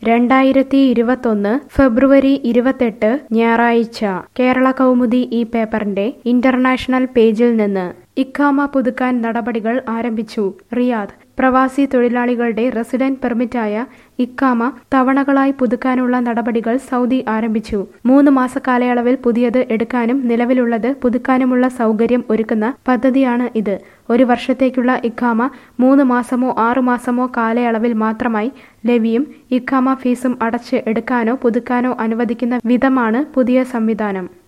രണ്ടായിരത്തി ഇരുപത്തൊന്ന് ഫെബ്രുവരി ഇരുപത്തെട്ട് ഞായറാഴ്ച കേരള കൗമുദി ഈ പേപ്പറിന്റെ ഇന്റർനാഷണൽ പേജിൽ നിന്ന് ഇഖാമ പുതുക്കാൻ നടപടികൾ ആരംഭിച്ചു റിയാദ് പ്രവാസി തൊഴിലാളികളുടെ റെസിഡന്റ് പെർമിറ്റായ ഇക്കാമ തവണകളായി പുതുക്കാനുള്ള നടപടികൾ സൗദി ആരംഭിച്ചു മൂന്ന് മാസ കാലയളവിൽ പുതിയത് എടുക്കാനും നിലവിലുള്ളത് പുതുക്കാനുമുള്ള സൗകര്യം ഒരുക്കുന്ന പദ്ധതിയാണ് ഇത് ഒരു വർഷത്തേക്കുള്ള ഇഖാമ മൂന്ന് മാസമോ ആറു മാസമോ കാലയളവിൽ മാത്രമായി ലെവിയും ഇഖാമ ഫീസും അടച്ച് എടുക്കാനോ പുതുക്കാനോ അനുവദിക്കുന്ന വിധമാണ് പുതിയ സംവിധാനം